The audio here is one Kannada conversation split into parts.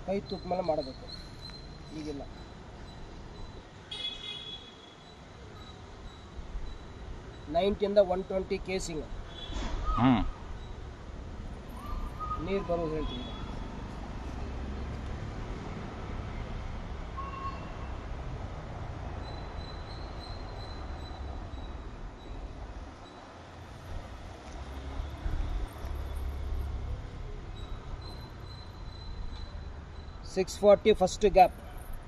ಕೈ ತೂಕ ಮೇಲೆ ಮಾಡಬೇಕು ಈಗಿಲ್ಲ ನೈಂಟಿಯಿಂದ ಒನ್ ಟ್ವೆಂಟಿ ಕೇಸಿಂಗ್ ಹ್ಞೂ ನೀರು ಬರೋದು ಹೇಳ್ತೀವಿ six forty first gap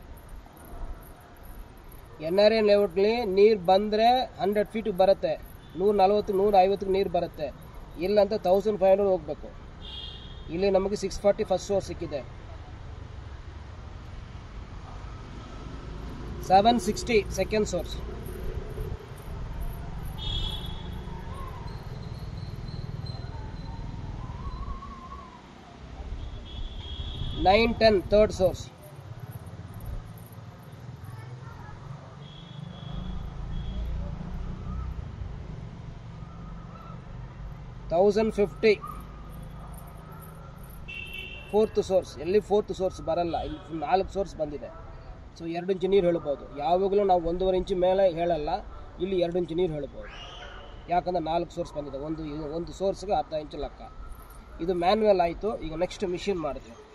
N R N ಲೇಔಟ್ಲಿ ನೀರು ಬಂದರೆ ಹಂಡ್ರೆಡ್ ಫೀಟಿಗೆ ಬರುತ್ತೆ ನೂರ ನಲ್ವತ್ತು ನೂರ ಐವತ್ತಿಗೆ ನೀರು ಬರುತ್ತೆ ಇಲ್ಲಂತ ತೌಸಂಡ್ ಫೈವ್ ಹಂಡ್ರೆಡ್ ಹೋಗಬೇಕು ಇಲ್ಲಿ ನಮಗೆ ಸಿಕ್ಸ್ ಫಾರ್ಟಿ ಫಸ್ಟ್ ಸೋರ್ಸ್ ಸಿಕ್ಕಿದೆ seven sixty second source nine ten third source thousand fifty fourth source ಎಲ್ಲಿ ಫೋರ್ತ್ ಸೋರ್ಸ್ ಬರಲ್ಲ ಇಲ್ಲಿ full ನಾಲ್ಕು ಸೋರ್ಸ್ ಬಂದಿದೆ ಸೊ ಎರಡು ಇಂಚು ನೀರು ಹೇಳ್ಬೋದು ಯಾವಾಗಲೂ ನಾವು ಒಂದೂವರೆ ಇಂಚು ಮೇಲೆ ಹೇಳಲ್ಲ ಇಲ್ಲಿ ಎರಡು ಇಂಚು ನೀರು ಹೇಳ್ಬೋದು ಯಾಕಂದ್ರೆ ನಾಲ್ಕು ಸೋರ್ಸ್ ಬಂದಿದೆ ಒಂದು ಇದು- ಒಂದು ಸೋರ್ಸ್ಗೆ ಅರ್ಧ ಇಂಚು ಲೆಕ್ಕ ಇದು ಮ್ಯಾನ್ಯಲ್ ಆಯಿತು ಈಗ ನೆಕ್ಸ್ಟ್ ಮಿಷಿನ್ ಮಾಡ್ತೀವಿ